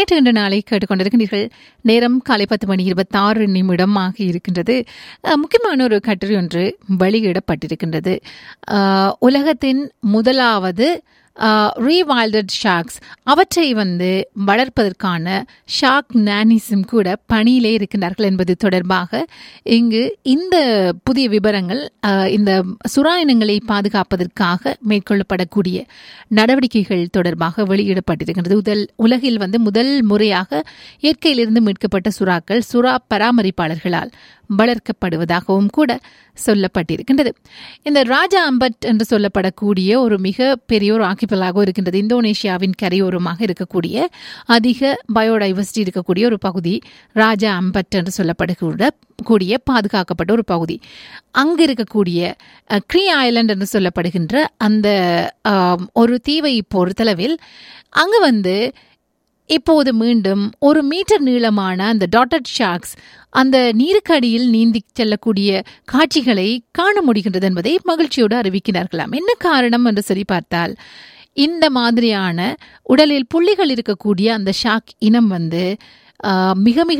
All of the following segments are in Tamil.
நேற்று இன்று நாளை கேட்டுக்கொண்டிருக்கின்றீர்கள் நேரம் காலை பத்து மணி இருபத்தாறு நிமிடம் ஆகி இருக்கின்றது அஹ், முக்கியமான ஒரு கட்டுரை ஒன்று வெளியிடப்பட்டிருக்கின்றது அஹ், உலகத்தின் முதலாவது ரீவைல்டட் ஷார்க்ஸ் அவற்றை வந்து வளர்ப்பதற்கான ஷார்க் நானிஸும் கூட பணியிலே இருக்கின்றார்கள் என்பது தொடர்பாக இங்கு இந்த புதிய விவரங்கள் அஹ், இந்த சுறா இனங்களை பாதுகாப்பதற்காக மேற்கொள்ளப்படக்கூடிய நடவடிக்கைகள் தொடர்பாக வெளியிடப்பட்டிருக்கின்றது முதல் உலகில் வந்து முதல் முறையாக இயற்கையிலிருந்து மீட்கப்பட்ட சுறாக்கள் சுறா பராமரிப்பாளர்களால் வளர்க்கப்படுவதாகவும் கூட சொல்லப்பட்டிருக்கின்றது இந்த ராஜா அம்பட் என்று சொல்லப்படக்கூடிய ஒரு மிக பெரிய ஒரு ஆக்கிபலாக இருக்கின்றது இந்தோனேஷியாவின் கரையோரமாக இருக்கக்கூடிய அதிக பயோடைவர்சிட்டி இருக்கக்கூடிய ஒரு பகுதி ராஜா அம்பட் என்று சொல்லப்படக்கூட கூடிய பாதுகாக்கப்பட்ட ஒரு பகுதி அங்கு இருக்கக்கூடிய அஹ், க்ரீ ஐலண்ட் என்று சொல்லப்படுகின்ற அந்த ஆம், ஒரு தீவை பொறுத்தளவில் அங்கு வந்து இப்போது மீண்டும் ஒரு மீட்டர் நீளமான அந்த டாட்டட் ஷார்க்ஸ் அந்த நீருக்கடியில் நீந்தி செல்லக்கூடிய காட்சிகளை காண முடிகின்றது என்பதை மகிழ்ச்சியோடு அறிவிக்கிறார்களாம் என்ன காரணம் என்று சொல்லி பார்த்தால் இந்த மாதிரியான உடலில் புள்ளிகள் இருக்கக்கூடிய அந்த ஷாக் இனம் வந்து ஆஹ், மிக மிக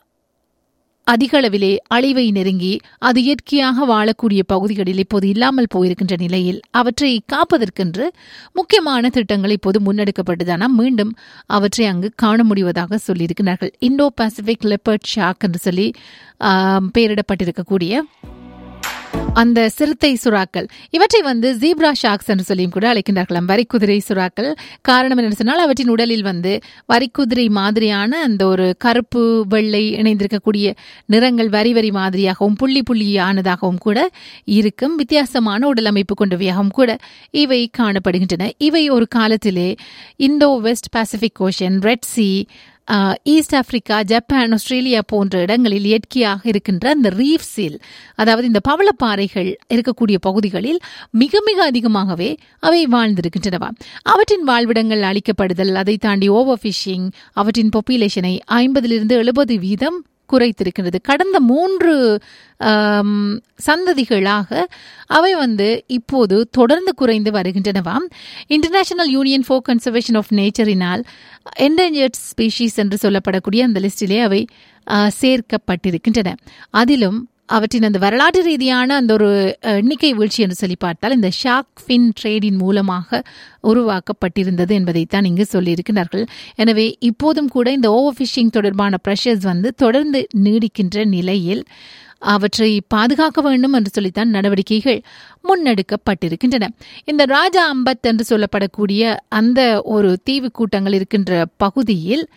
அதிக அளவிலே அழிவை நெருங்கி அது இயற்கையாக வாழக்கூடிய பகுதிகளில் இப்போது இல்லாமல் போயிருக்கின்ற நிலையில் அவற்றை காப்பதற்கென்று முக்கியமான திட்டங்கள் இப்போது முன்னெடுக்கப்பட்டுதானா மீண்டும் அவற்றை அங்கு காண முடிவதாக சொல்லியிருக்கிறார்கள் இந்தோ பசிபிக் லெப்பர்ட் ஷாக் என்று சொல்லி ஆம், பெயரிடப்பட்டிருக்கக்கூடிய அந்த சிறுத்தை சுறாக்கள் இவற்றை வந்து ஜீப்ரா ஷாக்ஸ் என்று சொல்லியும் கூட அழைக்கின்றார்களாம் வரிக்குதிரை சுறாக்கள் காரணம் என்ன சொன்னால் அவற்றின் உடலில் வந்து வரிக்குதிரை மாதிரியான அந்த ஒரு கருப்பு வெள்ளை இணைந்திருக்கக்கூடிய நிறங்கள் வரி வரி மாதிரியாகவும் புள்ளி புள்ளியானதாகவும் கூட இருக்கும் வித்தியாசமான உடல் அமைப்பு கொண்டவையாகவும் கூட இவை காணப்படுகின்றன இவை ஒரு காலத்திலே Indo West Pacific Ocean Red Sea ah, East Africa Japan Australia போன்ற இடங்களில் இயற்கையாக இருக்கின்ற அந்த ரீஃப்ஸில் அதாவது இந்த பவளப்பாறைகள் இருக்கக்கூடிய பகுதிகளில் மிக மிக அதிகமாகவே அவை வாழ்ந்திருக்கின்றனவா அவற்றின் வாழ்விடங்கள் அழிக்கப்படுதல் அதை தாண்டி ஓவர் ஃபிஷிங் அவற்றின் பாப்புலேஷனை ஐம்பதிலிருந்து எழுபது வீதம் குறைத்திருக்கின்றது கடந்த மூன்று ஆம், சந்ததிகளாக அவை வந்து இப்போது தொடர்ந்து குறைந்து வருகின்றனவாம் International Union for Conservation of நேச்சரினால் என்டேஞ்சர்ட் ஸ்பீஷீஸ் என்று சொல்லப்படக்கூடிய அந்த லிஸ்டிலே அவை ஆ, சேர்க்கப்பட்டிருக்கின்றன அதிலும் அவற்றின் அந்த வரலாற்று ரீதியான அந்த ஒரு அஹ், எண்ணிக்கை வீழ்ச்சி என்று சொல்லி பார்த்தால் இந்த ஷார்க் ஃபின் ட்ரேடின் மூலமாக உருவாக்கப்பட்டிருந்தது என்பதைத்தான் இங்கு சொல்லியிருக்கிறார்கள் எனவே இப்போதும் கூட இந்த ஓவர் ஃபிஷிங் தொடர்பான ப்ரெஷர்ஸ் வந்து தொடர்ந்து நீடிக்கின்ற நிலையில் அவற்றை பாதுகாக்க வேண்டும் என்று சொல்லித்தான் நடவடிக்கைகள் முன்னெடுக்கப்பட்டிருக்கின்றன இந்த ராஜா அம்பத் என்று சொல்லப்படக்கூடிய அந்த ஒரு தீவு கூட்டங்கள் இருக்கின்ற பகுதியில்